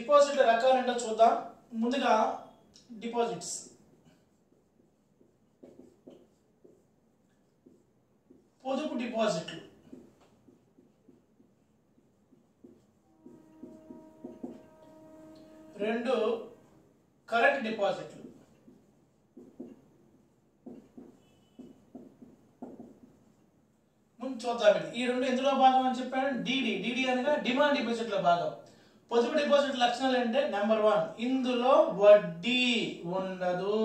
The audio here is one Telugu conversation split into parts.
డిపాజిట్ల రకాలు ఏంటో చూద్దాం ముందుగా డిపాజిట్స్ పొదుపు డిపాజిట్లు రెండు కరెంట్ డిపాజిట్లు ముందు చూద్దాం ఇది ఈ రెండు ఎందులో భాగం అని చెప్పాను డిడి డిడి అనగా డిమాండ్ డిపాజిట్లో భాగం పొదుపు డిపాజిట్ లక్షణాలు ఏంటంటే నెంబర్ వన్ ఇందులో వడ్డీ ఉండదు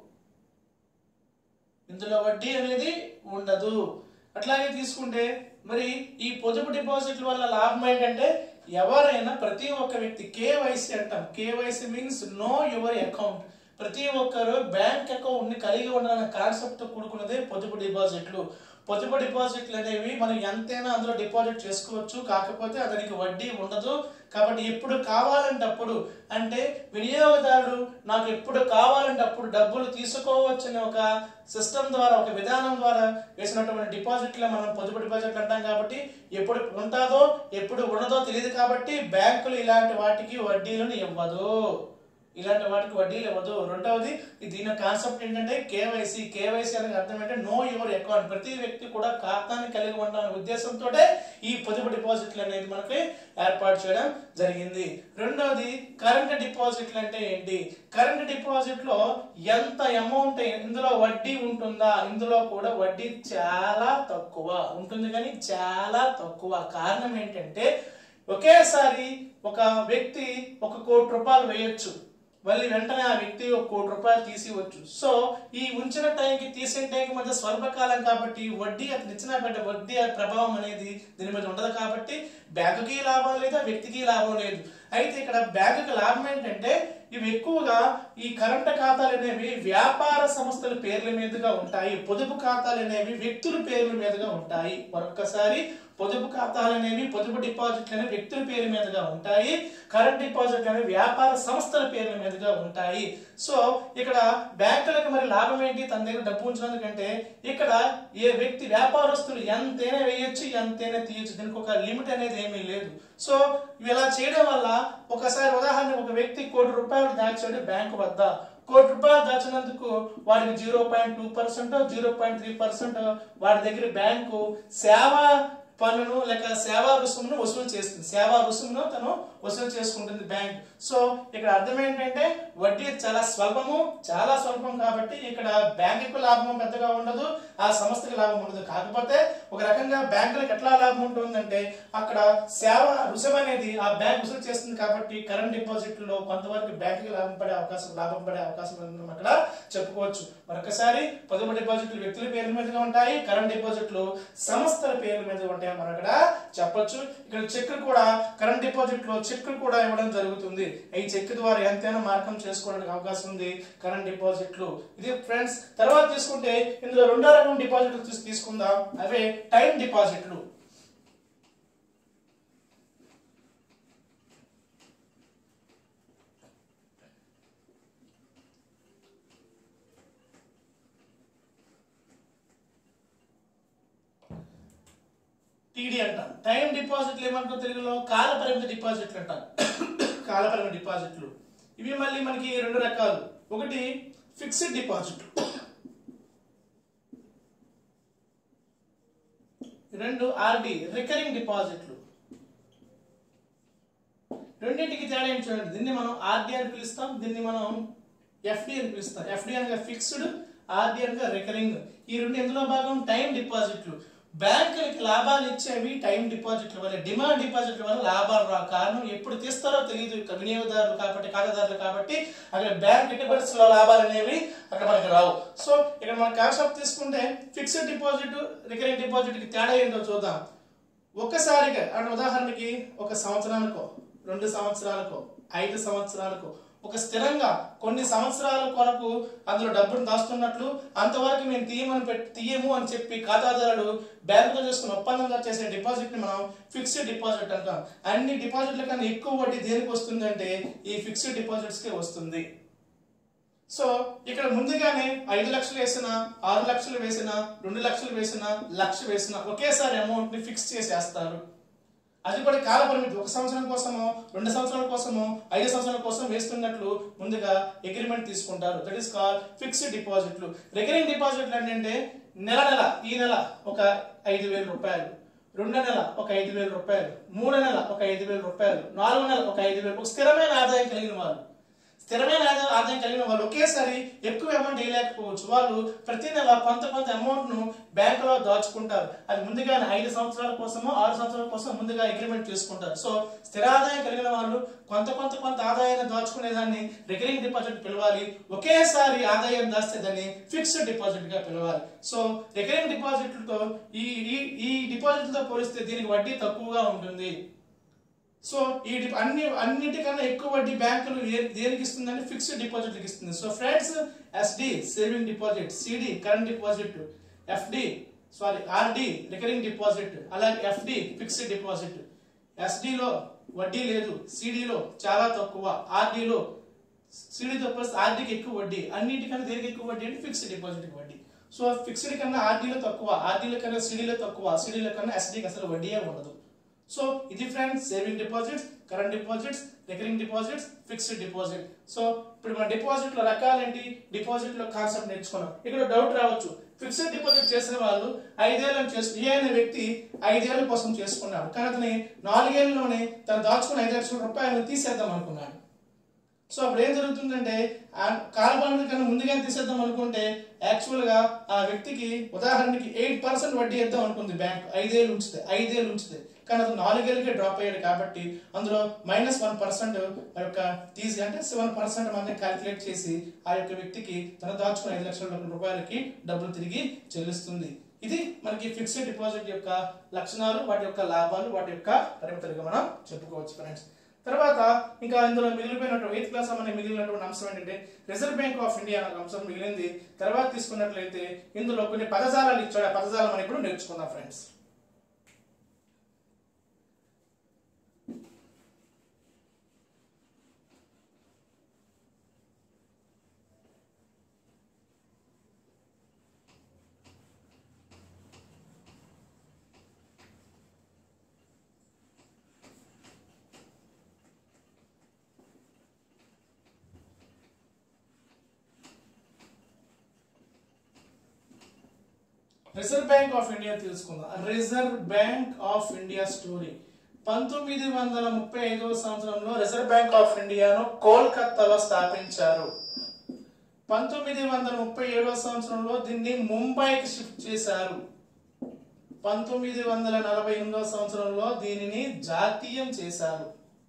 ఇందులో వడ్డీ అనేది ఉండదు అట్లాగే తీసుకుంటే మరి ఈ పొదుపు డిపాజిట్ల వల్ల లాభం ఏంటంటే ఎవరైనా ప్రతి ఒక్క వ్యక్తి కేవైసీ అంటాం KYC means know your account ప్రతి ఒక్కరు బ్యాంక్ అకౌంట్ ని కలిగి ఉండాలనే కాన్సెప్ట్ కూడుకున్నదే పొదుపు డిపాజిట్లు పొదుపు డిపాజిట్లు అనేవి మనం ఎంతైనా అందులో డిపాజిట్ చేసుకోవచ్చు కాకపోతే దానికి వడ్డీ ఉండదు కాబట్టి ఎప్పుడు కావాలంటే అప్పుడు అంటే వినియోగదారుడు నాకు ఎప్పుడు కావాలంటే అప్పుడు డబ్బులు తీసుకోవచ్చు అనే ఒక సిస్టమ్ ద్వారా ఒక విధానం ద్వారా వేసినటువంటి డిపాజిట్లే మనం పొదుపు డిపాజిట్లు అంటాం కాబట్టి ఎప్పుడు ఉంటుందో ఎప్పుడు ఉండదో తెలియదు కాబట్టి బ్యాంకులు ఇలాంటి వాటికి వడ్డీలను ఇవ్వదు ఇలాంటి వాటికి వడ్డీలు ఇవ్వదు రెండవది ఈ దీని కాన్సెప్ట్ ఏంటంటే కేవైసీ కేవైసీ అనేది అర్థం ఏంటంటే నో యువర్ అకౌంట్ ప్రతి వ్యక్తి కూడా ఖాతాని కలిగి ఉండాలనే ఉద్దేశంతో ఈ పొదుపు డిపాజిట్లు అనేది మనకి ఏర్పాటు చేయడం జరిగింది రెండవది కరెంట్ డిపాజిట్లు అంటే ఏంటి కరెంట్ డిపాజిట్ లో ఎంత అమౌంట్ ఇందులో వడ్డీ ఉంటుందా ఇందులో కూడా వడ్డీ చాలా తక్కువ ఉంటుంది కానీ చాలా తక్కువ కారణం ఏంటంటే ఒకేసారి ఒక వ్యక్తి ఒక కోటి రూపాయలు వేయొచ్చు మళ్ళీ వెంటనే ఆ వ్యక్తి ఒక కోటి రూపాయలు తీసివచ్చు సో ఈ ఉంచిన టైంకి తీసే టైంకి మధ్య స్వల్పకాలం కాబట్టి వడ్డీ అతను ఇచ్చిన బిడ్డ వడ్డీ ఆ ప్రభావం అనేది దీని మీద ఉండదు కాబట్టి బ్యాంకుకి లాభం లేదు ఆ వ్యక్తికి లాభం లేదు అయితే ఇక్కడ బ్యాంకుకి లాభం ఏంటంటే ఇవి ఎక్కువగా ఈ కరెంట్ ఖాతాలు అనేవి వ్యాపార సంస్థల పేర్ల మీదుగా ఉంటాయి పొదుపు ఖాతాలు అనేవి వ్యక్తుల పేర్ల మీదుగా ఉంటాయి మరొక్కసారి పొదుపు ఖాతాలు అనేవి పొదుపు డిపాజిట్లు అనేవి వ్యక్తుల పేరు మీదుగా ఉంటాయి కరెంట్ డిపాజిట్లు అనేవి వ్యాపార సంస్థల పేర్ల మీదుగా ఉంటాయి సో ఇక్కడ బ్యాంకులకు మరి లాభం ఏంటి తన దగ్గర డబ్బు ఉంచినందుకంటే ఇక్కడ ఏ వ్యక్తి వ్యాపారస్తులు ఎంతైనా వేయొచ్చు ఎంతైనా తీయొచ్చు దీనికి ఒక లిమిట్ అనేది ఏమీ లేదు సో ఇలా చేయడం వల్ల ఒకసారి ఉదాహరణ ఒక వ్యక్తి కోటి రూపాయలు దాచాడు బ్యాంకు వద్ద కోటి రూపాయలు దాచినందుకు వాడికి zero point two percent zero point three percent వాడి దగ్గర బ్యాంకు సేవ పన్నును లేక సేవా రుసుమును వసూలు చేస్తుంది సేవా రుసుమును తను వసూలు చేసుకుంటుంది బ్యాంక్ సో ఇక్కడ అర్థం ఏంటంటే వడ్డీ చాలా స్వల్పము చాలా స్వల్పం కాబట్టి ఇక్కడ బ్యాంకుకు లాభం పెద్దగా ఉండదు ఆ సంస్థకి లాభం ఉండదు కాకపోతే ఒక రకంగా బ్యాంకులకు ఎట్లా లాభం ఉంటుందంటే అక్కడ సేవ రుసుము అనేది ఆ బ్యాంక్ వసూలు చేస్తుంది కాబట్టి కరెంట్ డిపాజిట్లో కొంతవరకు బ్యాంకుకి లాభం పడే అవకాశం లాభం పడే అవకాశం ఉందని మనం అక్కడ చెప్పుకోవచ్చు మరొకసారి పొదుపు డిపాజిట్లు వ్యక్తుల పేర్ల మీదుగా ఉంటాయి కరెంట్ డిపాజిట్లు సంస్థల పేర్ల మీద ఉంటాయి మనం అక్కడ చెప్పొచ్చు ఇక్కడ చెక్ కూడా కరెంట్ డిపాజిట్ లో చెక్ కూడా ఇవ్వడం జరుగుతుంది ఈ చెక్ ద్వారా ఎంతైనా మార్కం చేసుకోవడానికి అవకాశం ఉంది కరెంట్ డిపాజిట్లు ఇది ఫ్రెండ్స్ తర్వాత తీసుకుంటే ఇందులో రెండో రకం డిపాజిట్లు తీసు- తీసుకుందాం అవే టైం డిపాజిట్లు టీడీ అంటాం టైం డిపాజిట్లు ఏమంటాం తెలుగులో కాల పరిమితి డిపాజిట్లు అంటాం కాల పరిమితి డిపాజిట్లు ఇవి మళ్ళీ మనకి రెండు రకాలు ఒకటి ఫిక్స్డ్ డిపాజిట్ రెండు ఆర్డి రికరింగ్ డిపాజిట్లు రెండింటికి తేడా ఏంటి చూడండి దీన్ని మనం ఆర్డి అని పిలుస్తాం దీన్ని మనం ఎఫ్డి అని పిలుస్తాం ఎఫ్డి అనగా ఫిక్స్డ్ ఆర్డి అనగా రికరింగ్ ఈ రెండు ఎందులో భాగం టైం డిపాజిట్లు బ్యాంకులకి లాభాలు ఇచ్చేవి టైం డిపాజిట్ల వల్ల డిమాండ్ డిపాజిట్ల వల్ల లాభాలు రా కారణం ఎప్పుడు తీస్తారో తెలియదు ఇక వినియోగదారులు కాబట్టి ఖాతాదారులు కాబట్టి అక్కడ బ్యాంక్ డిపాజిట్స్ లో లాభాలు అనేవి అక్కడ మనకి రావు సో ఇక్కడ మన కాన్సెప్ట్ తీసుకుంటే ఫిక్స్డ్ డిపాజిట్ రికరింగ్ డిపాజిట్ కి తేడా ఏంటో చూద్దాం ఒక్కసారిగా అంటే ఉదాహరణకి ఒక సంవత్సరానికో రెండు సంవత్సరాలకో ఐదు సంవత్సరాలకో ఒక స్థిరంగా కొన్ని సంవత్సరాల కొరకు అందులో డబ్బును దాస్తున్నట్లు అంతవరకు మేము తీయమని పెట్టి తీయము అని చెప్పి ఖాతాదారుడు బ్యాంకులో చేసుకున్న ఒప్పందంగా చేసే డిపాజిట్ ని మనం ఫిక్స్డ్ డిపాజిట్ అంటాం అన్ని డిపాజిట్ల కన్నా ఎక్కువ వడ్డీ దేనికి వస్తుందంటే ఈ ఫిక్స్డ్ డిపాజిట్స్ కి వస్తుంది సో ఇక్కడ ముందుగానే ఐదు లక్షలు వేసిన ఆరు లక్షలు వేసిన రెండు లక్షలు వేసిన లక్ష వేసిన ఒకేసారి అమౌంట్ ని ఫిక్స్ చేసేస్తారు అది కూడా కాల పరిమితి ఒక సంవత్సరం కోసమో రెండు సంవత్సరాల కోసమో ఐదు సంవత్సరాల కోసం వేస్తున్నట్లు ముందుగా అగ్రిమెంట్ తీసుకుంటారు దట్ ఈస్ కాల్ ఫిక్స్డ్ డిపాజిట్లు రికరింగ్ డిపాజిట్లు ఏంటంటే నెల నెల ఈ నెల ఒక ఐదు వేల రూపాయలు రెండో నెల ఒక ఐదు వేల రూపాయలు మూడో నెల ఒక ఐదు వేల రూపాయలు నాలుగో నెల ఒక ఐదు వేలు ఒక స్థిరమైన ఆదాయం కలిగిన వాళ్ళు స్థిరమైన ఆదాయం ఆదాయం కలిగిన వాళ్ళు ఒకేసారి ఎక్కువ అమౌంట్ వేయలేకపోవచ్చు వాళ్ళు ప్రతి నెల కొంత కొంత అమౌంట్ ను బ్యాంకులో దాచుకుంటారు అది ముందుగానే ఐదు సంవత్సరాల కోసమో ఆరు సంవత్సరాల కోసం ముందుగా అగ్రిమెంట్ చేసుకుంటారు సో స్థిర ఆదాయం కలిగిన వాళ్ళు కొంత కొంత కొంత ఆదాయాన్ని దాచుకునే దాన్ని రికరింగ్ డిపాజిట్ పిలవాలి ఒకేసారి ఆదాయం దాస్తే దాన్ని ఫిక్స్డ్ డిపాజిట్ గా పిలవాలి సో రికరింగ్ డిపాజిట్లతో ఈ ఈ ఈ డిపాజిట్లతో పోలిస్తే దీనికి వడ్డీ తక్కువగా ఉంటుంది సో ఈ డి- అన్ని అన్నిటికన్నా ఎక్కువ వడ్డీ బ్యాంకులు ఏ- దేనికి ఇస్తుందంటే ఫిక్స్డ్ డిపాజిట్కి ఇస్తుంది so friends SD saving deposit CD current deposit FD sorry RD recurring deposit అలాగే ఎఫ్డి ఫిక్స్డ్ డిపాజిట్ ఎస్డిలో వడ్డీ లేదు సిడిలో చాలా తక్కువ ఆర్డిలో సిడితో ప్లస్ ఆర్డీకి ఎక్కువ వడ్డీ అన్నిటికన్నా దేనికి ఎక్కువ వడ్డీ అంటే ఫిక్స్డ్ డిపాజిట్కి వడ్డీ సో ఫిక్స్డ్ కన్నా ఆర్డీలో తక్కువ ఆర్డీలో కన్నా సిడీలో తక్కువ సిడీలో కన్నా ఎస్డీకి అసలు వడ్డీయే ఉండదు సో ఇది friends saving deposits current deposits recurring deposits fixed deposit so ఇప్పుడు మన డిపాజిట్ లో రకాలేంటి డిపాజిట్ లో కాన్సెప్ట్ నేర్చుకున్నాం ఇక్కడ డౌట్ రావచ్చు ఫిక్స్డ్ డిపాజిట్ చేసిన వాళ్ళు ఐదేళ్ళని చేసు ఏ అనే వ్యక్తి ఐదేళ్ల కోసం చేసుకున్నాడు కానీ అతని నాలుగేళ్లలోనే తను దాచుకున్న ఐదు లక్షల రూపాయలు తీసేద్దాం అనుకున్నాడు సో అప్పుడు ఏం జరుగుతుందంటే ఆ కాలపాలన కన్నా ముందుగా తీసేద్దాం అనుకుంటే యాక్చువల్ గా ఆ వ్యక్తికి ఉదాహరణకి ఎయిట్ పర్సెంట్ వడ్డీ ఇద్దాం అనుకుంది బ్యాంక్ ఐదేళ్ళు ఉంచితే ఐదేళ్ళు ఉంచితే కానీ అతను నాలుగేళ్ళకే డ్రాప్ అయ్యాడు కాబట్టి అందులో మైనస్ వన్ పర్సెంట్ ఆ యొక్క తీసి అంటే సెవెన్ పర్సెంట్ మనం క్యాలిక్యులేట్ చేసి ఆ యొక్క వ్యక్తికి తన దాచుకున్న ఐదు లక్షల రూపాయలకి డబ్బులు తిరిగి చెల్లిస్తుంది ఇది మనకి ఫిక్స్డ్ డిపాజిట్ యొక్క లక్షణాలు వాటి యొక్క లాభాలు వాటి యొక్క పరిమితులుగా మనం చెప్పుకోవచ్చు ఫ్రెండ్స్ తర్వాత ఇంకా ఇందులో మిగిలిపోయినటువంటి ఎయిత్ క్లాస్ మనకి మిగిలినటువంటి అంశం ఏంటంటే రిజర్వ్ బ్యాంక్ ఆఫ్ ఇండియా అనే అంశం మిగిలింది తర్వాత తీసుకున్నట్లయితే ఇందులో కొన్ని పదజాలాలు ఇచ్చాడు ఆ పదజాలం మనం ఇప్పుడు నేర్చుకుందాం friends reserve bank of India తెలుసుకుందాం reserve bank of India story పంతొమ్మిది వందల ముప్పై ఐదవ సంవత్సరంలో రిజర్వ్ బ్యాంక్ ఆఫ్ ఇండియాను కోల్కత్తాలో స్థాపించారు పంతొమ్మిది వందల ముప్పై ఏడవ సంవత్సరంలో దీన్ని ముంబైకి షిఫ్ట్ చేశారు పంతొమ్మిది వందల నలభై ఎనిమిదవ సంవత్సరంలో దీనిని జాతీయం చేశారు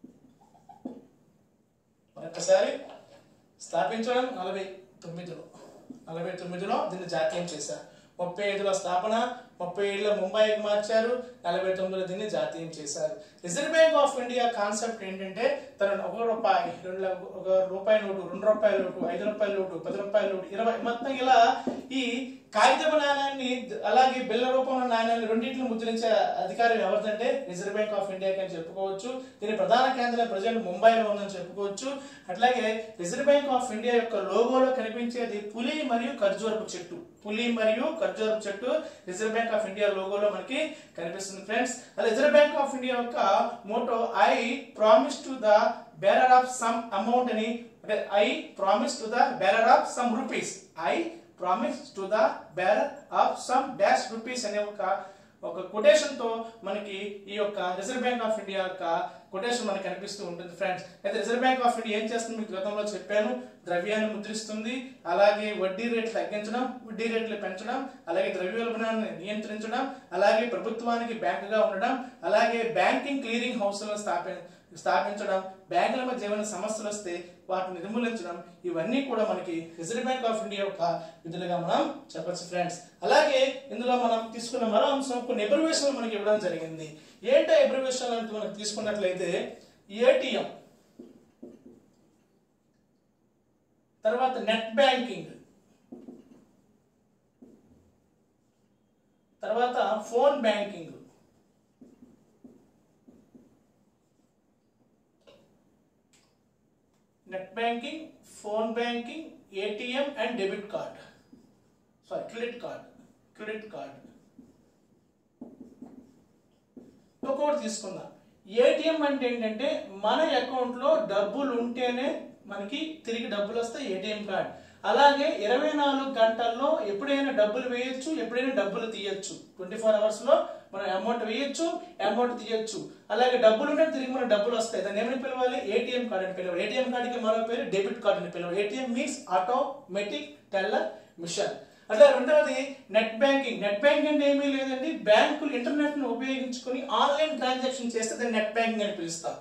మరొకసారి స్థాపించడం నలభై తొమ్మిదిలో నలభై తొమ్మిదిలో దీన్ని జాతీయం చేశారు ముప్పై ఐదులో స్థాపన ముప్పై ఏడులో ముంబైకి మార్చారు నలభై తొమ్మిదిలో దీన్ని జాతీయం చేశారు reserve bank of India concept ఏంటంటే తన ఒక రూపాయి రెండు ల- ఒక రూపాయి నోటు రెండు రూపాయల నోటు ఐదు రూపాయల నోటు పది రూపాయల నోటు ఇరవై మొత్తం ఇలా ఈ కాగితపు నాణ్యాన్ని అలాగే బిల్ల రూపంలో నాణ్యాన్ని రెండింటిని ముద్రించే అధికారం ఎవరిదంటే రిజర్వ్ బ్యాంక్ ఆఫ్ ఇండియాకి అని చెప్పుకోవచ్చు దీని ప్రధాన కేంద్రం ప్రజెంట్ ముంబైలో ఉందని చెప్పుకోవచ్చు అట్లాగే రిజర్వ్ బ్యాంక్ ఆఫ్ ఇండియా యొక్క లోగోలో కనిపించేది పులి మరియు ఖర్జూరపు చెట్టు పులి మరియు ఖర్జూరపు చెట్టు రిజర్వ్ బ్యాంక్ ఆఫ్ ఇండియా లోగోలో మనకి కనిపిస్తుంది ఫ్రెండ్స్ అలా రిజర్వ్ బ్యాంక్ ఆఫ్ ఇండియా యొక్క motto I promise to the bearer of sum amount అని అంటే I promise to the bearer of sum rupees I promise to the bearer of sum dash rupees అనే ఒక ఒక కొటేషన్ తో మనకి ఈ యొక్క రిజర్వ్ బ్యాంక్ ఆఫ్ ఇండియా యొక్క కొటేషన్ మనకి కనిపిస్తూ ఉంటుంది ఫ్రెండ్స్ అయితే రిజర్వ్ బ్యాంక్ ఆఫ్ ఇండియా ఏం చేస్తుంది మీకు గతంలో చెప్పాను ద్రవ్యాన్ని ముద్రిస్తుంది అలాగే వడ్డీ రేట్లు తగ్గించడం వడ్డీ రేట్లు పెంచడం అలాగే ద్రవ్యోల్బణాన్ని నియంత్రించడం అలాగే ప్రభుత్వానికి బ్యాంకుగా ఉండడం అలాగే బ్యాంకింగ్ క్లియరింగ్ హౌస్లను స్థాపి స్థాపించడం బ్యాంకుల మధ్య ఏమైనా సమస్యలు వస్తే వాటిని నిర్మూలించడం ఇవన్నీ కూడా మనకి రిజర్వ్ బ్యాంక్ ఆఫ్ ఇండియా యొక్క విధులుగా మనం చెప్పొచ్చు ఫ్రెండ్స్ అలాగే ఇందులో మనం తీసుకున్న మరో అంశం కొన్ని ఎబ్రివేషన్లు మనకి ఇవ్వడం జరిగింది ఏంటో ఎబ్రివేషన్ అంటే మనం తీసుకున్నట్లయితే ఏటీఎం తర్వాత నెట్ బ్యాంకింగ్ తర్వాత phone banking net banking phone banking ATM and debit card sorry credit card credit card ఒక్కొక్కటి తీసుకుందాం ఏటీఎం అంటే ఏంటంటే మన అకౌంట్ లో డబ్బులు ఉంటేనే మనకి తిరిగి డబ్బులు వస్తాయి ఏటీఎం కార్డ్ అలాగే ఇరవై నాలుగు గంటల్లో ఎప్పుడైనా డబ్బులు వేయొచ్చు ఎప్పుడైనా డబ్బులు తీయొచ్చు ట్వంటీ ఫోర్ అవర్స్ లో మనం అమౌంట్ వేయొచ్చు అమౌంట్ తీయొచ్చు అలాగే డబ్బులు ఉంటే తిరిగి మన డబ్బులు వస్తాయి దాన్ని ఏమని పిలవాలి ఏటీఎం కార్డ్ అని పిలవాలి ఏటీఎం కార్డుకి మరో పేరు డెబిట్ కార్డ్ అని పిలవాలి ATM means automatic teller machine అట్లా రెండవది నెట్ బ్యాంకింగ్ నెట్ బ్యాంకింగ్ అంటే ఏమీ లేదండి బ్యాంకులు ఇంటర్నెట్ ను ఉపయోగించుకొని ఆన్లైన్ ట్రాన్సాక్షన్ చేస్తే దాన్ని నెట్ బ్యాంకింగ్ అని పిలుస్తాం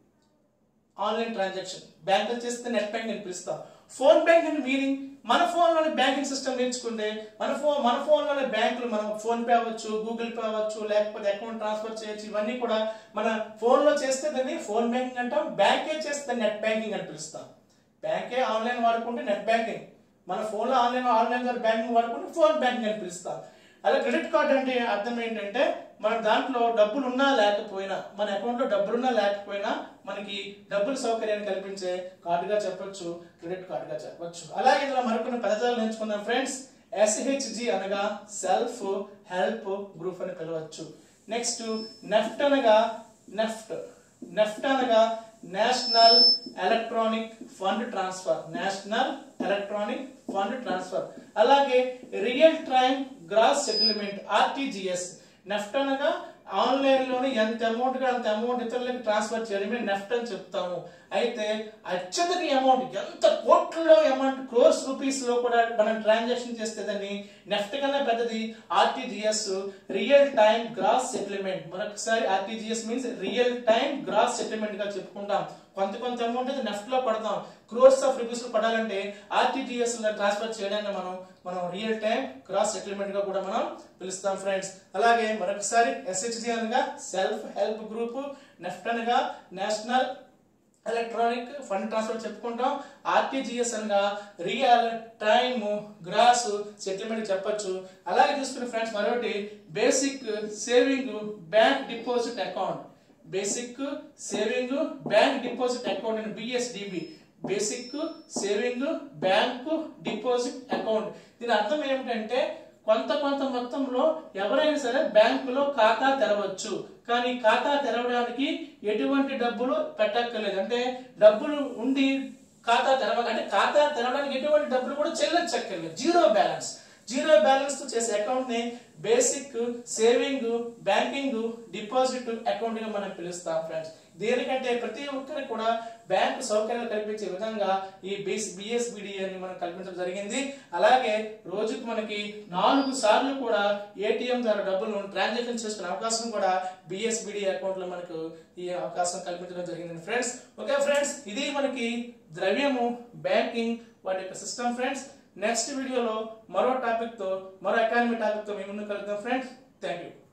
ఆన్లైన్ ట్రాన్సాక్షన్ బ్యాంకులు చేస్తే నెట్ బ్యాంకింగ్ అని పిలుస్తాం ఫోన్ బ్యాంకింగ్ మీనింగ్ మన ఫోన్లోనే బ్యాంకింగ్ సిస్టమ్ నేర్చుకుంటే మన ఫోన్ మన ఫోన్లోనే బ్యాంకులు మనం ఫోన్ పే అవ్వచ్చు గూగుల్ పే అవ్వచ్చు లేకపోతే అకౌంట్ ట్రాన్స్ఫర్ చేయొచ్చు ఇవన్నీ కూడా మన ఫోన్లో చేస్తే దాన్ని ఫోన్ బ్యాంకింగ్ అంటాం బ్యాంకే చేస్తే నెట్ బ్యాంకింగ్ అని పిలుస్తాం బ్యాంకే ఆన్లైన్ వాడుకుంటే నెట్ బ్యాంకింగ్ మన ఫోన్లో ఆన్లైన్ ఆన్లైన్ ద్వారా బ్యాంకింగ్ వాడుకుంటే ఫోన్ బ్యాంకింగ్ అని పిలుస్తాం అలా క్రెడిట్ కార్డ్ అంటే అర్థం ఏంటంటే మన దాంట్లో డబ్బులు ఉన్నా లేకపోయినా మన అకౌంట్లో డబ్బులున్నా లేకపోయినా మనకి డబ్బుల సౌకర్యాన్ని కల్పించే కార్డుగా చెప్పొచ్చు క్రెడిట్ కార్డుగా చెప్పొచ్చు అలాగే ఇందులో మరికొన్ని పదజాలు నేర్చుకుందాం ఫ్రెండ్స్ ఎస్హెచ్జి అనగా సెల్ఫ్ హెల్ప్ గ్రూప్ అని పిలవచ్చు నెక్స్ట్ నెఫ్ట్ అనగా నెఫ్ట్ నెఫ్ట్ అనగా national electronic fund transfer national electronic fund transfer అలాగే real time gross settlement RTGS NEFT అనగా ఆన్లైన్ లోనే ఎంత అమౌంట్ గా అంత అమౌంట్ ఇతరులకు ట్రాన్స్ఫర్ చేయడమే నెఫ్ట్ అని చెప్తాము అయితే అత్యధిక అమౌంట్ ఎంత కోట్లలో అమౌంట్ క్రోర్స్ రూపీస్ లో కూడా మనం ట్రాన్సాక్షన్ చేస్తే దాన్ని నెఫ్ట్ కన్నా పెద్దది RTGS real time gross settlement మరొకసారి RTGS means real time gross settlement గా చెప్పుకుంటాం కొంత కొంత అమౌంట్ అయితే నెఫ్ట్ లో పడతాం క్రోర్స్ ఆఫ్ రూపీస్ లో పడాలంటే ఆర్టీజీఎస్ లో ట్రాన్స్ఫర్ చేయడాన్ని మనం మనం రియల్ టైం క్రాస్ సెటిల్మెంట్ గా కూడా మనం పిలుస్తాం ఫ్రెండ్స్ అలాగే మరొకసారి ఎస్హెచ్డి అనగా సెల్ఫ్ హెల్ప్ గ్రూప్ నెఫ్ట్ అనగా నేషనల్ ఎలక్ట్రానిక్ ఫండ్ ట్రాన్స్ఫర్ చెప్పుకుంటాం ఆర్టీజీఎస్ అనగా రియల్ టైమ్ గ్రాస్ సెటిల్మెంట్ చెప్పొచ్చు అలాగే చూసుకునే ఫ్రెండ్స్ మరొకటి basic saving bank deposit account basic saving bank deposit account అని BSDB basic saving bank deposit account దీని అర్థం ఏమిటంటే కొంత కొంత మొత్తంలో ఎవరైనా సరే బ్యాంకులో ఖాతా తెరవచ్చు కానీ ఖాతా తెరవడానికి ఎటువంటి డబ్బులు పెట్టక్కర్లేదు అంటే డబ్బులు ఉండి ఖాతా తెరవాలి అంటే ఖాతా తెరవడానికి ఎటువంటి డబ్బులు కూడా చెల్లించక్కర్లేదు జీరో బ్యాలెన్స్ జీరో బ్యాలెన్స్ తో చేసే అకౌంట్ ని basic saving banking deposit account గా మనం పిలుస్తాం ఫ్రెండ్స్ దేనికంటే ప్రతి ఒక్కరికి కూడా బ్యాంకు సౌకర్యాలు కల్పించే విధంగా ఈ బేస్ బిఎస్బిడి అని మనం కల్పించడం జరిగింది అలాగే రోజుకు మనకి నాలుగు సార్లు కూడా ఏటీఎం ద్వారా డబ్బులు ట్రాన్సాక్షన్ చేసుకునే అవకాశం కూడా బిఎస్బిడి అకౌంట్ లో మనకు ఈ అవకాశం కల్పించడం జరిగింది ఫ్రెండ్స్ ఓకే ఫ్రెండ్స్ ఇది మనకి ద్రవ్యము బ్యాంకింగ్ వాటి యొక్క సిస్టమ్ ఫ్రెండ్స్ నెక్స్ట్ వీడియోలో మరో టాపిక్ తో మరో ఎకానమీ టాపిక్ తో మేము ముందుకు కలుద్దాం ఫ్రెండ్స్ థ్యాంక్ యూ